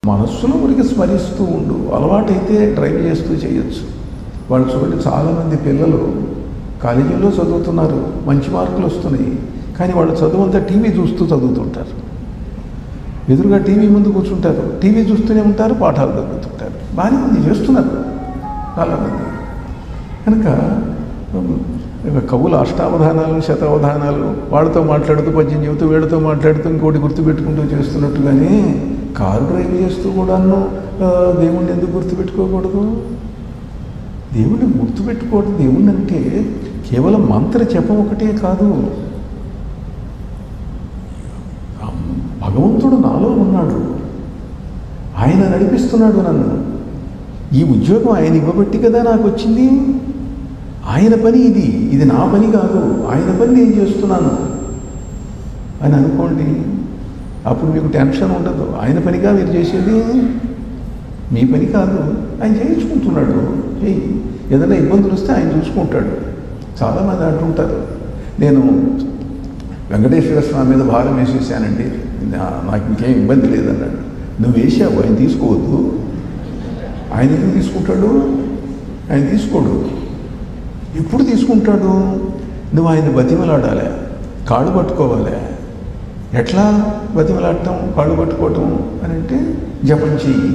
మనస్సులో ఊరికి స్మరిస్తూ ఉండు అలవాటైతే డ్రైవ్ చేస్తూ చేయొచ్చు వాళ్ళు చూడండి చాలామంది పిల్లలు కాలేజీలో చదువుతున్నారు మంచి మార్కులు వస్తున్నాయి కానీ వాళ్ళ చదువు అంతా టీవీ చూస్తూ చదువుతుంటారు ఎదురుగా టీవీ ముందు కూర్చుంటారు టీవీ చూస్తూనే ఉంటారు పాఠాలు చదువుతుంటారు బాగానే ఉంది చేస్తున్నారు చాలామంది కనుక ఉమ్, ఇక కవులు అష్టావధానాలు శతావధానాలు వాడితో మాట్లాడుతూ పద్యం చెబుతూ వీడితో మాట్లాడుతూ ఇంకోటి గుర్తుపెట్టుకుంటూ చేస్తున్నట్టుగానే కారు డ్రైవ్ చేస్తూ కూడాను ఆ, దేవుణ్ణి ఎందుకు గుర్తుపెట్టుకోకూడదు దేవుణ్ణి గుర్తుపెట్టుకోవడం దేవుణ్ణి అంటే కేవలం మంత్ర జపం ఒకటే కాదు ఆ భగవంతుడు నాలో ఉన్నాడు ఆయన నడిపిస్తున్నాడు నన్ను ఈ ఉద్యోగం ఆయన ఇవ్వబట్టి కదా నాకు వచ్చింది ఆయన పని ఇది ఇది నా పని కాదు ఆయన పని నేను చేస్తున్నాను అని అనుకోండి అప్పుడు మీకు టెన్షన్ ఉండదు ఆయన పనిగా మీరు చేసేది మీ పని కాదు ఆయన చేయించుకుంటున్నాడు చెయ్యి ఏదైనా ఇబ్బందులు వస్తే ఆయన చూసుకుంటాడు చాలామంది అంటుంటారు నేను వెంకటేశ్వర స్వామి మీద భారం వేసేసానండి నా- నాకు ఇంకేం ఇబ్బంది లేదన్నాడు నువ్వు వేసావు ఆయన తీసుకోవద్దు ఆయన ఎందుకు తీసుకుంటాడు ఆయన తీసుకోడు ఎప్పుడు తీసుకుంటాడు నువ్వు ఆయన బతిమలాడాలి కాళ్ళు పట్టుకోవాలి ఎట్లా బతిమలాడటం కాళ్ళు పట్టుకోవటం అని అంటే జపం చెయ్యి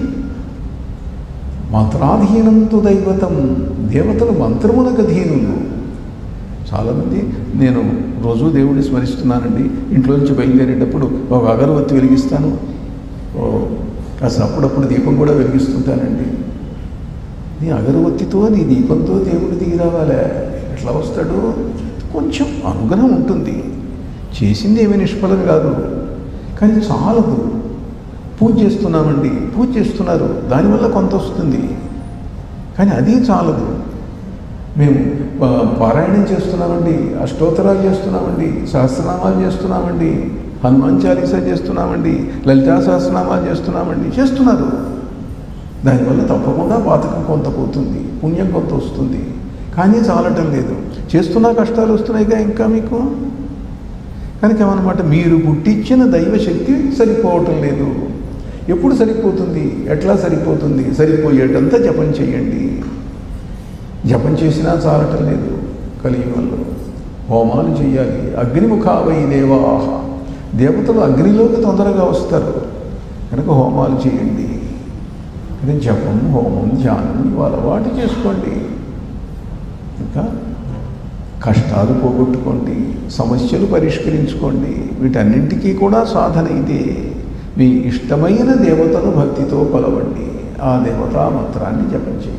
మంత్రాధీనంతో దైవతం దేవతలు మంత్రములకు అధీనులు చాలామంది నేను రోజు దేవుడిని స్మరిస్తున్నానండి ఇంట్లో నుంచి బయలుదేరేటప్పుడు ఒక అగరవత్తి వెలిగిస్తాను ఓ కాస్త అప్పుడప్పుడు దీపం కూడా వెలిగిస్తుంటానండి నీ అగరవత్తితో నీ దీపంతో దేవుడు దిగి రావాలే ఎట్లా వస్తాడు కొంచెం అనుగ్రహం ఉంటుంది చేసింది ఏమీ నిష్ఫలం కాదు కానీ చాలదు పూజ చేస్తున్నామండి పూజ చేస్తున్నారు దానివల్ల కొంత వస్తుంది కానీ అది చాలదు మేము ఆ, పారాయణం చేస్తున్నామండి అష్టోత్తరాలు చేస్తున్నామండి సహస్రనామాలు చేస్తున్నామండి హనుమాన్ చాలీసా చేస్తున్నామండి లలితా సహస్రనామాలు చేస్తున్నామండి చేస్తున్నారు దానివల్ల తప్పకుండా పాతకం కొంత పోతుంది పుణ్యం కొంత వస్తుంది కానీ చాలటం లేదు చేస్తున్నా కష్టాలు వస్తున్నాయిగా ఇంకా మీకు కనుక ఏమన్నమాట మీరు పుట్టించిన దైవశక్తి సరిపోవటం లేదు ఎప్పుడు సరిపోతుంది ఎట్లా సరిపోతుంది సరిపోయేటంత జపం చేయండి జపం చేసినా చాలటం లేదు కలియుగంలో హోమాలు చేయాలి అగ్నిముఖావై దేవాహ దేవతలు అగ్నిలోకి తొందరగా వస్తారు కనుక హోమాలు చేయండి ఇది జపం హోమం ధ్యానం ఇవి అలవాటు చేసుకోండి ఇంకా కష్టాలు పోగొట్టుకోండి సమస్యలు పరిష్కరించుకోండి వీటన్నింటికీ కూడా సాధన ఇదే మీ ఇష్టమైన దేవతను భక్తితో కొలవండి ఆ దేవతా మంత్రాన్ని జపం చేయండి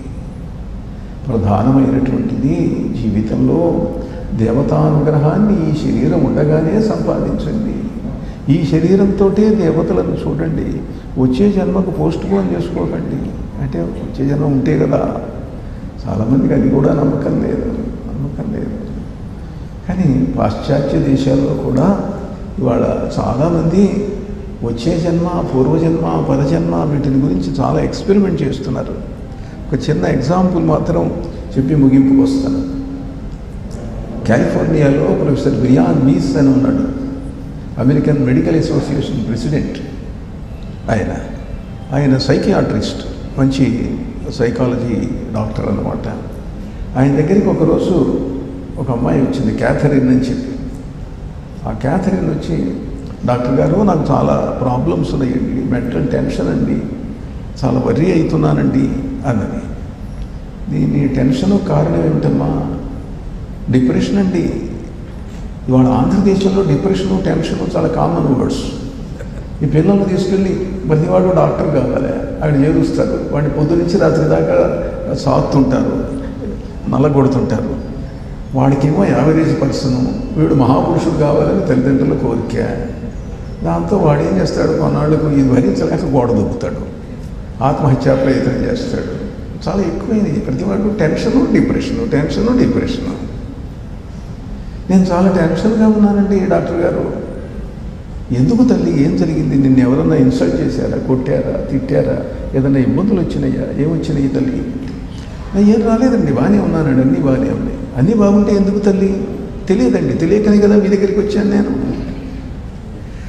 ప్రధానమైనటువంటిది జీవితంలో దేవతానుగ్రహాన్ని ఈ శరీరం ఉండగానే సంపాదించండి ఈ శరీరంతో దేవతలను చూడండి వచ్చే జన్మకు పోస్ట్ పోన్ చేసుకోకండి అంటే వచ్చే జన్మ ఉంటే కదా చాలామందికి అది కూడా నమ్మకం లేదు నమ్మకం లేదు కానీ పాశ్చాత్య దేశాల్లో కూడా ఇవాళ చాలామంది వచ్చే జన్మ పూర్వజన్మ పరజన్మ వీటిని గురించి చాలా ఎక్స్పెరిమెంట్ చేస్తున్నారు ఒక చిన్న ఎగ్జాంపుల్ మాత్రం చెప్పి ముగింపుకు వస్తాను కాలిఫోర్నియాలో ప్రొఫెసర్ బ్రియాన్ మీస్ అని ఉన్నాడు అమెరికన్ మెడికల్ అసోసియేషన్ ప్రెసిడెంట్ ఆయన ఆయన సైకియాట్రిస్ట్ మంచి సైకాలజీ డాక్టర్ అనమాట ఆయన దగ్గరికి ఒకరోజు ఒక అమ్మాయి వచ్చింది క్యాథరిన్ అని చెప్పి ఆ క్యాథరిన్ వచ్చి డాక్టర్ గారు నాకు చాలా ప్రాబ్లమ్స్ ఉన్నాయండి మెంటల్ టెన్షన్ అండి చాలా వర్రీ అవుతున్నానండి అన్నది దీని టెన్షన్ కారణం ఏమిటమ్మా డిప్రెషన్ అండి ఇవాళ ఆంధ్రదేశంలో డిప్రెషన్ టెన్షన్ చాలా కామన్ వర్డ్స్ ఈ పిల్లల్ని తీసుకెళ్ళి ప్రతివాడు డాక్టర్ కావాలి ఆయన చేరుస్తారు వాడిని పొద్దు నుంచి రాత్రి దాకా సాత్తుంటారు నల్లగొడుతుంటారు వాడికేమో యావరేజ్ పర్సన్ వీడు మహాపురుషుడు కావాలని తల్లిదండ్రుల కోరిక దాంతో వాడు ఏం చేస్తాడు కొన్నాళ్ళకు ఇది భరించలేక గోడ దొక్కుతాడు ఆత్మహత్యా ప్రయత్నం చేస్తాడు చాలా ఎక్కువైనది ప్రతివాడు టెన్షను డిప్రెషను టెన్షను డిప్రెషను నేను చాలా టెన్షన్గా ఉన్నానండి డాక్టర్ గారు ఎందుకు తల్లి ఏం జరిగింది నిన్ను ఎవరన్నా ఇన్సల్ట్ చేశారా కొట్టారా తిట్టారా ఏదైనా ఇబ్బందులు వచ్చినాయా ఏమొచ్చినాయి తల్లి "నా ఏం రాలేదండి బాగానే ఉన్నానండి అన్నీ బాగానే ఉన్నాయి అన్నీ బాగుంటే ఎందుకు తల్లి తెలియదండి తెలియకనే కదా మీ దగ్గరికి వచ్చాను నేను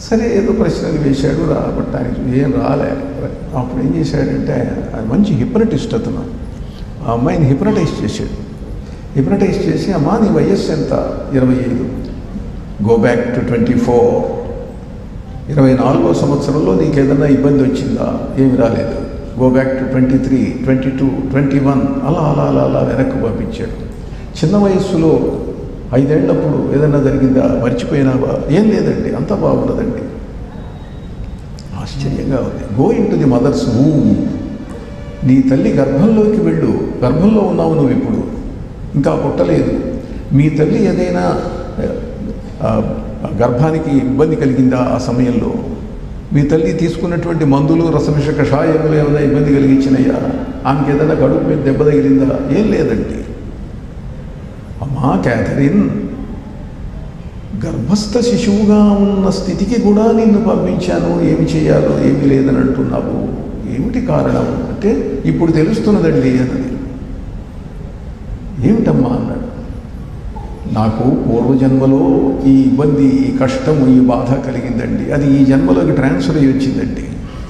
సరే ఏదో ప్రశ్నలు వేశాడు రాబట్టానికి ఏం రాలే అప్పుడు ఏం చేశాడంటే ఆయన మంచి హిప్నటిస్ట్ అతను ఆ అమ్మాయిని హిప్నటైజ్ చేశాడు హిప్నటైజ్ చేసి అమ్మా నీ వయస్సు ఎంత ఇరవై ఐదు go back to twenty four ఇరవై నాలుగో సంవత్సరంలో నీకు ఏదైనా ఇబ్బంది వచ్చిందా ఏమి రాలేదు go back to twenty three twenty two twenty one అలా అలా అలా అలా వెనక్కి పంపించాడు చిన్న వయస్సులో ఐదేళ్లప్పుడు ఏదైనా జరిగిందా మర్చిపోయినావా ఏం లేదండి అంతా బాగున్నదండి ఆశ్చర్యంగా ఉంది go in to the mother's womb నీ తల్లి గర్భంలోకి వెళ్ళు గర్భంలో ఉన్నావు నువ్వు ఇప్పుడు ఇంకా పుట్టలేదు మీ తల్లి ఏదైనా ఆ, గర్భానికి ఇబ్బంది కలిగిందా ఆ సమయంలో మీ తల్లి తీసుకున్నటువంటి మందులు రసమిష కషాయములు ఏమైనా ఇబ్బంది కలిగించినాయా ఆమెకి ఏదైనా కడుపు మీద దెబ్బ తగిలిందా ఏం లేదండి అమ్మా క్యాథరిన్ గర్భస్థ శిశువుగా ఉన్న స్థితికి కూడా నిన్ను పంపించాను ఏమి చేయాలో ఏమి లేదని అంటున్నావు ఏమిటి కారణం అంటే ఇప్పుడు తెలుస్తున్నదండి అన్నది ఏమిటమ్మా అన్నాడు నాకు పూర్వజన్మలో ఈ ఇబ్బంది ఈ కష్టము ఈ బాధ కలిగిందండి అది ఈ జన్మలోకి ట్రాన్స్ఫర్ అయ్యి వచ్చిందండి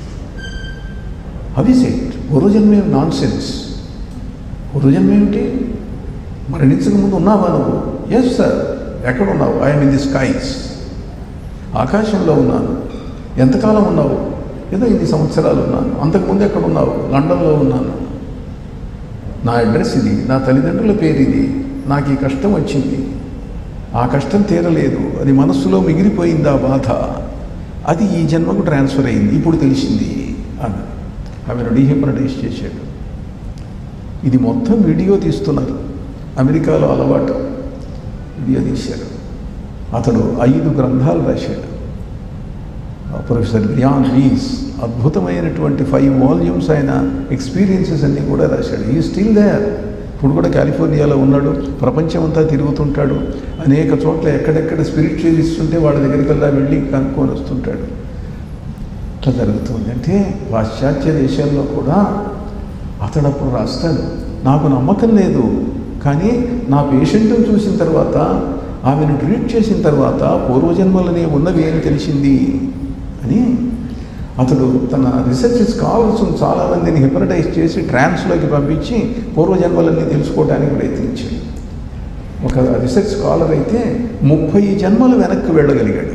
అవిసెట్ పూర్వజన్మే నాన్ సెన్స్ పూర్వజన్మ ఏమిటి మరణించక ముందు ఉన్నావా నువ్వు ఎస్ సార్ ఎక్కడ ఉన్నావు ఐఎమ్ ఇన్ ది స్కైస్ ఆకాశంలో ఉన్నాను ఎంతకాలం ఉన్నావు ఏదో ఇన్ని సంవత్సరాలు ఉన్నాను అంతకుముందు ఎక్కడ ఉన్నావు లండన్లో ఉన్నాను నా అడ్రస్ ఇది నా తల్లిదండ్రుల పేరు ఇది నాకు ఈ కష్టం వచ్చింది ఆ కష్టం తీరలేదు అది మనస్సులో మిగిలిపోయింది ఆ బాధ అది ఈ జన్మకు ట్రాన్స్ఫర్ అయింది ఇప్పుడు తెలిసింది అని ఆమెను డీహిప్నటైజ్ చేశాడు ఇది మొత్తం వీడియో తీస్తున్నారు అమెరికాలో అలవాటు వీడియో తీశారు అతడు ఐదు గ్రంథాలు రాశాడు ఆ ప్రొఫెసర్ రియాన్ వీస్ అద్భుతమైనటువంటి ఫైవ్ వాల్యూమ్స్ ఆయన ఎక్స్పీరియన్సెస్ అన్నీ కూడా రాశాడు ఈ స్టిల్ దేర్ ఇప్పుడు కూడా కాలిఫోర్నియాలో ఉన్నాడు ప్రపంచం అంతా తిరుగుతుంటాడు అనేక చోట్ల ఎక్కడెక్కడ స్పిరిచువలిస్ట్ ఉంటే వాళ్ళ దగ్గరికి వెళ్ళా వెళ్ళి కనుక్కొని వస్తుంటాడు ఇట్లా జరుగుతుంది అంటే పాశ్చాత్య దేశాల్లో కూడా అతడు అప్పుడు రాస్తాడు నాకు నమ్మకం లేదు కానీ నా పేషెంట్ని చూసిన తర్వాత ఆమెను ట్రీట్ చేసిన తర్వాత పూర్వజన్మలనే ఉన్నవి అని తెలిసింది అని అతడు తన రీసెర్చ్ స్కాలర్స్ చాలామందిని హిప్నటైజ్ చేసి ట్రాన్స్లోకి పంపించి పూర్వజన్మలన్నీ తెలుసుకోవడానికి ప్రయత్నించాడు ఒక రీసెర్చ్ స్కాలర్ అయితే ముప్పై జన్మలు వెనక్కి వెళ్ళగలిగాడు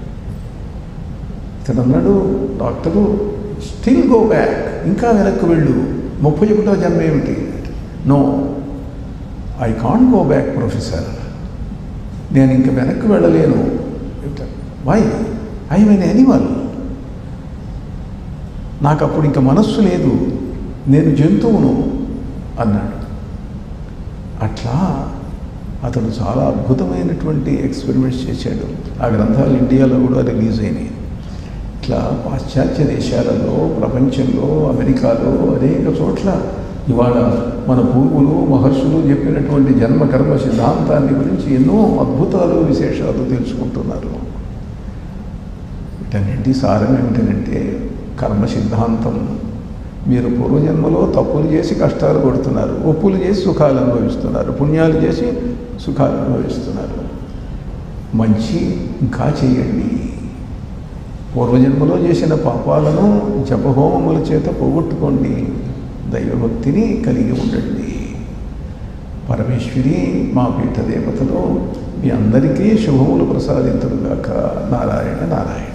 ఇతను అన్నాడు డాక్టరు స్టిల్ గో బ్యాక్ ఇంకా వెనక్కి వెళ్ళు ముప్పై ఒకటో జన్మ ఏమిటి no I can't go back professor నేను ఇంక వెనక్కి వెళ్ళలేను వై ఐ మీన్ ఎనిమల్ నాకు అప్పుడు ఇంక మనస్సు లేదు నేను జంతువును అన్నాడు అట్లా అతడు చాలా అద్భుతమైనటువంటి ఎక్స్పెరిమెంట్స్ చేశాడు ఆ గ్రంథాలు ఇండియాలో కూడా రిలీజ్ అయినాయి ఇట్లా పాశ్చాత్య దేశాలలో ప్రపంచంలో అమెరికాలో అనేక చోట్ల ఇవాళ మన పూర్వులు మహర్షులు చెప్పినటువంటి జన్మ కర్మ సిద్ధాంతాన్ని గురించి ఎన్నో అద్భుతాలు విశేషాలు తెలుసుకుంటున్నారు వీటన్నింటి సారం ఏమిటంటే కర్మ సిద్ధాంతం మీరు పూర్వజన్మలో తప్పులు చేసి కష్టాలు పడుతున్నారు ఒప్పులు చేసి సుఖాలు అనుభవిస్తున్నారు పుణ్యాలు చేసి సుఖాలు అనుభవిస్తున్నారు మంచి ఇంకా చేయండి పూర్వజన్మలో చేసిన పాపాలను జపహోమముల చేత పోగొట్టుకోండి దైవభక్తిని కలిగి ఉండండి పరమేశ్వరి మా పీఠ దేవతలో మీ అందరికీ శుభములు ప్రసాదింతుడుగాక నారాయణ నారాయణ